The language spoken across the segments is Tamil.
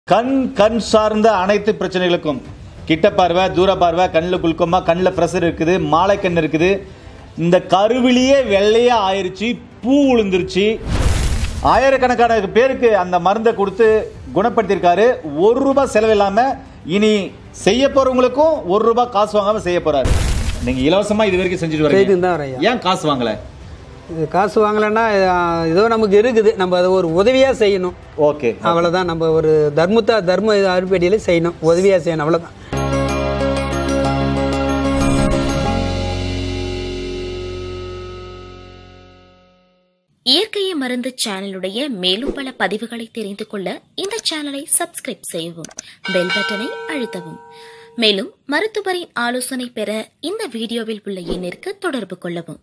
கண் கண் சார்ந்த அனைத்து பிரச்சனைகளுக்கும் கிட்ட பார்வை தூர பார்வை கண்ணில் குளுக்கோமா கண்ணில் ப்ரெஷர் இருக்குது மாலை கண் இருக்குது இந்த கருவிலியே வெள்ளையா ஆயிருச்சு பூ விழுந்துருச்சு ஆயிரக்கணக்கான பேருக்கு அந்த மருந்தை கொடுத்து குணப்படுத்தியிருக்காரு ஒரு ரூபாய் செலவில்லாம இனி செய்ய போறவங்களுக்கும் ஒரு ரூபாய் காசு வாங்காம செய்ய போறாரு நீங்க இலவசமா இது வரைக்கும் செஞ்சுட்டு செய்துன்னு வரீங்க தான் வரையா ஏன் காசு வாங்கல இது காசு வாங்கலைன்னா அஹ், ஏதோ நமக்கு இருக்குது நம்ம அதை ஒரு உதவியாக செய்யணும் ஓகே அவ்வளோதான் நம்ம ஒரு தர்மத்தா தர்ம அடிப்படையில் செய்யணும் உதவியாக செய்யணும் அவ்வளோதான் இயற்கையை மருந்து சேனலுடைய மேலும் பல பதிவுகளை தெரிந்து கொள்ள இந்த சேனலை சப்ஸ்கிரைப் செய்யவும் பெல் பட்டனை அழுத்தவும் மேலும் மருத்துவரின் ஆலோசனை பெற இந்த வீடியோவில் உள்ள எண்ணிற்கு தொடர்பு கொள்ளவும்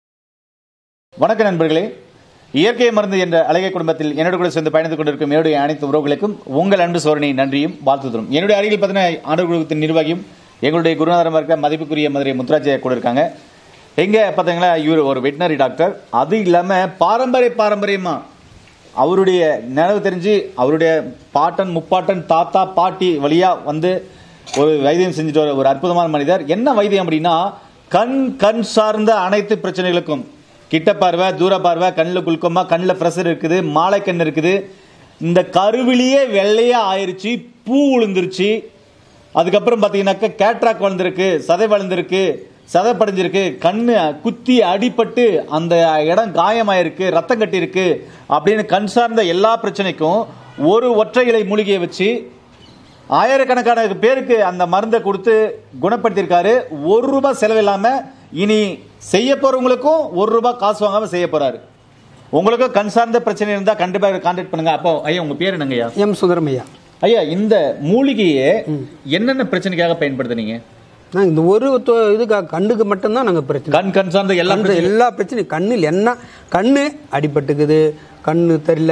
வணக்கம் நண்பர்களே இயற்கை மருந்து என்ற அழகிய குடும்பத்தில் என்னோட கூட சேர்ந்து பயணித்துக் கொண்டிருக்கும் என்னுடைய அனைத்து உறவுகளுக்கும் உங்கள் அன்பு சோரணி நன்றியும் வாழ்த்துதலும் என்னுடைய அருகில் பார்த்தீங்கன்னா ஆண்டவர் குழுவத்தின் நிர்வாகியும் எங்களுடைய குருநாதரமாக இருக்க மதிப்புக்குரிய மதுரை முத்துராஜயா கூட இருக்காங்க எங்க பார்த்தீங்களா இவர் ஒரு வெட்டினரி டாக்டர் அது இல்லாம பாரம்பரிய பாரம்பரியமா அவருடைய நினைவு தெரிஞ்சு அவருடைய பாட்டன் முப்பாட்டன் தாத்தா பாட்டி வழியா வந்து ஒரு வைத்தியம் செஞ்சுட்டு வர ஒரு அற்புதமான மனிதர் என்ன வைத்தியம் அப்படின்னா கண் கண் சார்ந்த அனைத்து பிரச்சனைகளுக்கும் கிட்ட பார்வை தூர பார்வை கண்ணில் குளுக்கோமா கண்ணில் ப்ரெஷர் இருக்குது மாலை கண் இருக்குது இந்த கருவிலியே வெள்ளையா ஆயிருச்சு பூ விழுந்துருச்சு அதுக்கப்புறம் பார்த்தீங்கன்னாக்கா கேட்ராக் வளர்ந்துருக்கு சதை வளர்ந்துருக்கு சதை படைஞ்சிருக்கு கண்ணு குத்தி அடிபட்டு அந்த இடம் காயமாயிருக்கு ரத்தம் கட்டியிருக்கு அப்படின்னு கண் சார்ந்த எல்லா பிரச்சனைக்கும் ஒரு ஒற்றை இலை மூலிகையை வச்சு ஆயிரக்கணக்கான பேருக்கு அந்த மருந்தை கொடுத்து குணப்படுத்தியிருக்காரு ஒரு ரூபாய் செலவில்லாம இனி செய்ய போறவங்களுக்கும் ஒரு ரூபாய் காசு வாங்காம செய்ய போறாரு உங்களுக்கும் கண் சார்ந்த பிரச்சனை இருந்தா கண்டிப்பாக கான்டாக்ட் பண்ணுங்க அப்போ ஐயா உங்க பேர் என்னங்க ஐயா எம் சுந்தரம் ஐயா ஐயா இந்த மூலிகையை என்னென்ன பிரச்சனைக்காக பயன்படுத்துனீங்க நாங்கள் இந்த ஒரு தொ- இதுக்காக கண்ணுக்கு மட்டும்தான் நாங்கள் பிரச்சனை கண் கண் சார்ந்த எல்லா கண்ணு பிரச்சனையும் எல்லா பிரச்சனையும் கண்ணில் என்ன கண்ணு அடிபட்டுக்குது கண்ணு தெரியல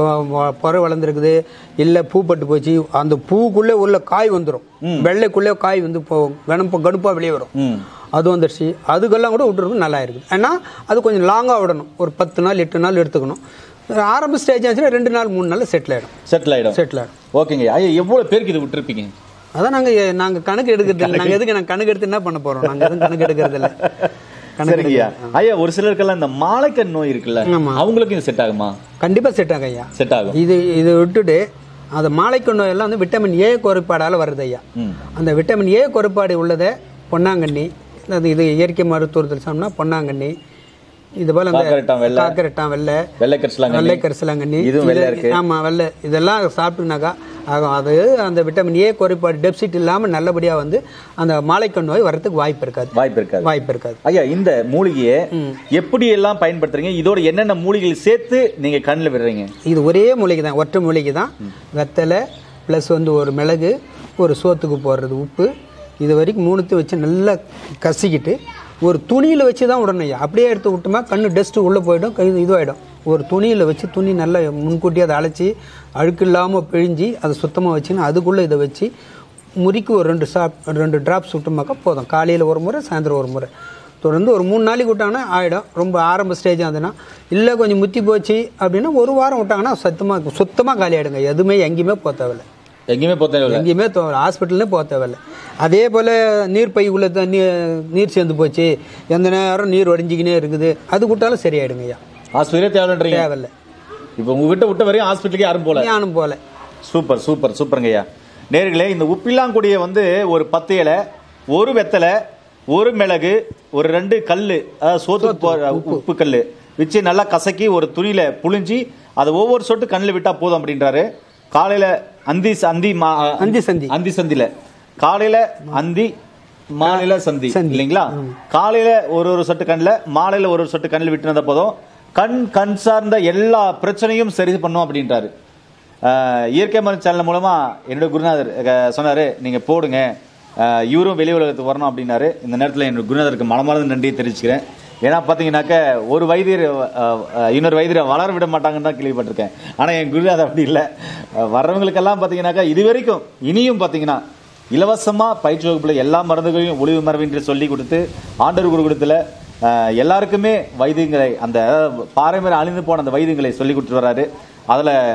புற வளர்ந்துருக்குது இல்லை பூ பட்டு போச்சு அந்த பூக்குள்ளே உள்ள காய் வந்துடும் வெள்ளைக்குள்ளே காய் வந்து இப்போ கணப்பு கடுப்பாக வெளியே வரும் ம். அது வந்துடுச்சு அதுக்கெல்லாம் கூட விட்டுறது நல்லா இருக்குது ஏன்னா அது கொஞ்சம் லாங்காக விடணும் ஒரு பத்து நாள் எட்டு நாள் எடுத்துக்கணும் ஆரம்ப ஸ்டேஜ் ஆச்சுன்னா ரெண்டு நாள் மூணு நாள் செட்டில் ஆகிடும் செட்டில் ஆயிடும் செட்டில் ஆகிடும் ஓகேங்க ஐயா எவ்வளவு பேருக்கு இது விட்டுருப்பீங்க அதான் நாங்கள் நாங்கள் கணக்கு எடுக்கிறது இல்லை நாங்கள் எதுக்கு நாங்கள் கணக்கு எடுத்து என்ன பண்ண போகிறோம் நாங்கள் எதுவும் கணக்கு எடுக்கிறது இல்லை கணக்கு சரிங்கய்யா ஐயா ஒரு சிலருக்கெல்லாம் இந்த மாலைக்கண் நோய் இருக்குல்ல ஆமா. அவங்களுக்கு இது செட் ஆகுமா கண்டிப்பாக செட் ஆகும் ஐயா செட் ஆகும் இது இது விட்டுட்டு அந்த மாலைக்கு நோய் எல்லாம் வந்து விட்டமின் ஏ குறைபாடால் வருது ஐயா ம். அந்த விட்டமின் ஏ குறைபாடு உள்ளதை பொன்னாங்கண்ணி அது இது இயற்கை மருத்துவத்தில் சொன்னா பொன்னாங்கண்ணி இது போல அந்த காக்கரட்டான் வெள்ளை. காக்கரட்டான் வெள்ளை வெள்ளை கரிசலாங்கண்ணி. வெள்ளை கரிசலாங்கண்ணி இதுவும் வெள்ளை இது- இருக்கு. ஆமா வெள்ளை இதெல்லாம் சாப்பிட்டுனாக்கா ஆகும் அது அந்த விட்டமின் ஏ குறைபாடு டெபிசிட் இல்லாம நல்லபடியா வந்து அந்த மாலைக்கண் நோய் வர்றதுக்கு வாய்ப்பு இருக்காது வாய்ப்பு இருக்காது வாய்ப்பு இருக்காது ஐயா இந்த மூலிகையை எப்படி எல்லாம் பயன்படுத்துறீங்க இதோட என்னென்ன மூலிகைகள் சேர்த்து நீங்க கண்ணில் விடுறீங்க இது ஒரே மூலிகை தான் ஒற்றை மூலிகை தான் வெத்தலை ப்ளஸ் வந்து ஒரு மிளகு ஒரு சோத்துக்கு போடுறது உப்பு இது வரைக்கும் மூணுத்தையும் வச்சு நல்லா கசிக்கிட்டு ஒரு துணியில் வச்சு தான் விடணும் ஐயா அப்படியே எடுத்து விட்டோமா கண்ணு டஸ்ட்டு உள்ளே போயிடும் கை இதுவாகிடும் ஒரு துணியில் வச்சு துணி நல்லா முன்கூட்டியே அதை அழைச்சி அழுக்கு இல்லாமல் பிழிஞ்சி அதை சுத்தமாக வச்சுன்னு அதுக்குள்ளே இதை வச்சு முறிக்கு ஒரு ரெண்டு சாப் ரெண்டு ட்ராப்ஸ் விட்டோமாக்கா போதும் காலையில் ஒரு முறை சாயந்தரம் ஒரு முறை தொடர்ந்து ஒரு மூணு நாளைக்கு விட்டாங்கன்னா ஆகிடும் ரொம்ப ஆரம்ப ஸ்டேஜ் ஆகுதுன்னா இல்லை கொஞ்சம் முத்தி போச்சு அப்படின்னா ஒரு வாரம் விட்டாங்கன்னா சுத்தமாக சுத்தமாக காலி ஆகிடுங்க எதுவுமே எங்கேயுமே போக தேவையில்ல எங்கேயுமே போத்தேன் எங்கேயுமே ஹாஸ்பிட்டல்லே போக தேவையில்ல அதே போல் நீர் பை உள்ள தண்ணி நீர் சேர்ந்து போச்சு எந்த நேரம் நீர் வடிஞ்சிக்கினே இருக்குது அது விட்டாலும் சரியாயிடுங்க ஐயா ஹாஸ்பிட்டலே தேவைன்றீங்க தேவையில்ல இப்போ உங்ககிட்ட விட்ட வரையும் ஹாஸ்பிட்டலுக்கு யாரும் போல ஞானம் போல சூப்பர் சூப்பர் சூப்பருங்க ஐயா நேர்களே இந்த உப்பில்லாங்குடிய வந்து ஒரு பத்து இலை ஒரு வெத்தலை ஒரு மிளகு ஒரு ரெண்டு கல்லு அதாவது சோத்துக்கு போற உப்பு கல்லு வச்சு நல்லா கசக்கி ஒரு துணியில புழிஞ்சி அதை ஒவ்வொரு சொட்டு கண்ணில் விட்டா போதும் அப்படின்றாரு காலையில அந்தி அந்தி மா- அந்தி சந்தி. அந்தி சந்தில காலையில அந்தி மாலையில சந்தி சந்தி. இல்லைங்களா காலையில ஒரு ஒரு சொட்டு கண்ணில் மாலையில ஒரு ஒரு சொட்டு கண்ணில் விட்டு வந்த போதும் கண் கண் சார்ந்த எல்லா பிரச்சனையும் சரி பண்ணும் அப்படின்றாரு ஆஹ் இயற்கை மருந்து சேனல் மூலமா என்னோட குருநாதர் அஹ், சொன்னாரு நீங்க போடுங்க ஆஹ், இவரும் வெளி உலகத்துக்கு வரணும் அப்படின்னாரு இந்த நேரத்தில் என்னோட குருநாதருக்கு மனமார்ந்த நன்றியை தெரிவிச்சுக்கிறேன் ஏன்னா பார்த்தீங்கன்னாக்க ஒரு வைத்தியர் ஆஹ், ஆஹ், இன்னொரு வைத்தியரை வளர விட மாட்டாங்கன்னு தான் கேள்விப்பட்டிருக்கேன் ஆனால் என் குருநாதர் அப்படி இல்லை ஆஹ், வர்றவங்களுக்கெல்லாம் பார்த்தீங்கன்னாக்கா இது வரைக்கும் இனியும் பார்த்தீங்கன்னா இலவசமா பயிற்சி வகுப்புல எல்லா மருந்துகளையும் ஒளிவு மரபின்றி சொல்லி கொடுத்து ஆண்டர் குருகுலத்தில் அஹ், எல்லாருக்குமே வைத்தியங்களை அந்த பாரம்பரிய அழிந்து போன அந்த வைத்தியங்களை சொல்லி கொடுத்துட்டு வர்றாரு அதில்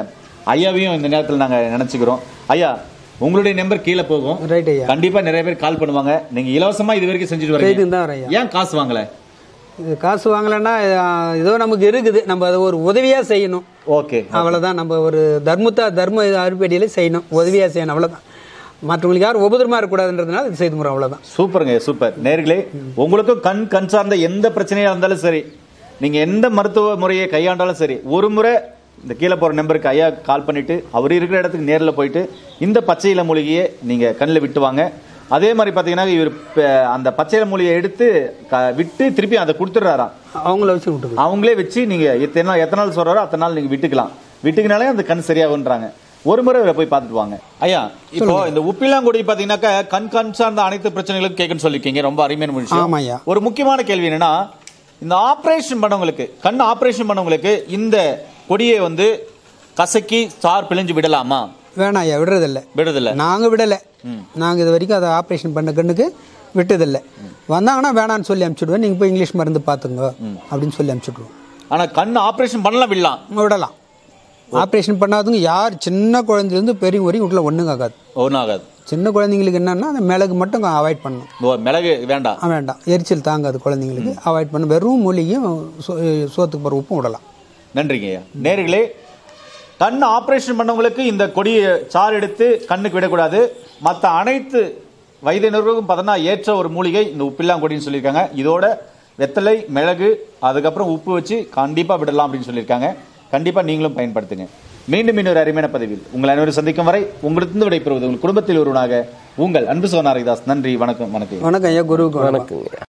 ஐயாவையும் இந்த நேரத்தில் நாங்க நினைச்சுக்கிறோம் ஐயா உங்களுடைய நம்பர் கீழே போகும் ரைட் ஐயா கண்டிப்பா நிறைய பேர் கால் பண்ணுவாங்க நீங்க இலவசமா இது வரைக்கும் செஞ்சுட்டு வரீங்க செய்துன்னு தான் வரேன் ஐயா ஏன் காசு வாங்கல இது காசு வாங்கலைன்னா அஹ், ஏதோ நமக்கு இருக்குது நம்ம அதை ஒரு உதவியாக செய்யணும் ஓகே அவ்வளோதான் நம்ம ஒரு தர்மத்தா தர்ம அடிப்படையில் செய்யணும் உதவியாக செய்யணும் அவ்வளோதான் மற்றவங்களுக்கு யாரும் உபதிரமா இருக்கக்கூடாதுன்றதுனால இது செய்து முறை அவ்வளோதான் சூப்பருங்க சூப்பர் நேர்களே உங்களுக்கும் கண் கண் சார்ந்த எந்த பிரச்சனையா இருந்தாலும் சரி நீங்க எந்த மருத்துவ முறையை கையாண்டாலும் சரி ஒரு முறை இந்த கீழே போற நம்பருக்கு ஐயா கால் பண்ணிட்டு அவர் இருக்கிற இடத்துக்கு நேர்ல போயிட்டு இந்த பச்சை இலை மூலிகையை நீங்க கண்ணில் விட்டு வாங்க அதே மாதிரி பாத்தீங்கன்னா இவர் ப- அந்த பச்சை இலை மூலிகையை எடுத்து க- விட்டு திருப்பி அதை கொடுத்துட்றாராம் அவங்கள வச்சு விட்டுக்கலாம் அவங்களே வச்சு நீங்க எத்தனை நாள் எத்தனை நாள் சொல்றாரோ அத்தனை நாள் நீங்க விட்டுக்கலாம் விட்டுக்கினாலே அந்த கண் சரியாகுன்றாங்க ஒரு முறை இவரை போய் பார்த்துட்டு வாங்க ஐயா இப்போ இந்த உப்பிலாங்குடி பாத்தீங்கன்னாக்கா கண் கண் சார்ந்த அனைத்து பிரச்சனைகளும் கேட்கணும்னு சொல்லிருக்கீங்க ரொம்ப அருமையான விஷயம் ஆமா ஐயா ஒரு முக்கியமான கேள்வி என்னன்னா இந்த ஆபரேஷன் பண்ணவங்களுக்கு கண் ஆபரேஷன் பண்ணவங்களுக்கு இந்த கொடியை வந்து கசக்கி சார் பிழிஞ்சு விடலாமா வேணாம் ஐயா விடுறதில்ல விடுறதில்ல நாங்கள் விடலை நாங்கள் இது வரைக்கும் அதை ஆப்ரேஷன் பண்ண கண்ணுக்கு விட்டதில்லை வந்தாங்கன்னா வேணான்னு சொல்லி அனுப்பிச்சுடுவேன் நீங்கள் போய் இங்கிலீஷ் மருந்து பார்த்துங்க அப்படின்னு சொல்லி அனுப்பிச்சுட்ருவோம் ஆனா கண் ஆபரேஷன் பண்ணலாம் விடலாம் விடலாம் ஆப்ரேஷன் பண்ணாதவங்க யார் சின்ன குழந்தைலேருந்து பெரிய வரைக்கும் வீட்டில் ஒன்றுங்க ஆகாது ஒன்றும் ஆகாது சின்ன குழந்தைங்களுக்கு என்னன்னா அந்த மிளகு மட்டும் அவாய்ட் பண்ணணும் ஓ, மிளகு வேண்டாம் ஆ, வேண்டாம் எரிச்சல் தாங்காது குழந்தைங்களுக்கு அவாய்ட் பண்ண வெறும் மூலிகையும் சோ- சோத்துக்கு போகிற உப்பும் விடலாம் நன்றிங்க ஐயா நேர்களே கண் ஆபரேஷன் பண்ணவங்களுக்கு இந்த கொடியை சாறு எடுத்து கண்ணுக்கு விடக்கூடாது மற்ற அனைத்து வயதினருக்கும் பார்த்தோன்னா ஏற்ற ஒரு மூலிகை இந்த உப்பில்லாங்கொடின்னு சொல்லியிருக்காங்க இதோட வெத்தலை மிளகு அதுக்கப்புறம் உப்பு வச்சு கண்டிப்பாக விடலாம் அப்படின்னு சொல்லியிருக்காங்க கண்டிப்பாக நீங்களும் பயன்படுத்துங்க மீண்டும் இன்னொரு அருமையான பதிவில் உங்கள் அனைவரும் சந்திக்கும் வரை உங்களுக்கு விடைபெறுவது உங்கள் குடும்பத்தில் ஒருவனாக உங்கள் அன்பு சோனாரிதாஸ் நன்றி வணக்கம் வணக்கம் வணக்கம் ஐயா குருவுக்கு வணக்கம் வணக்கங்க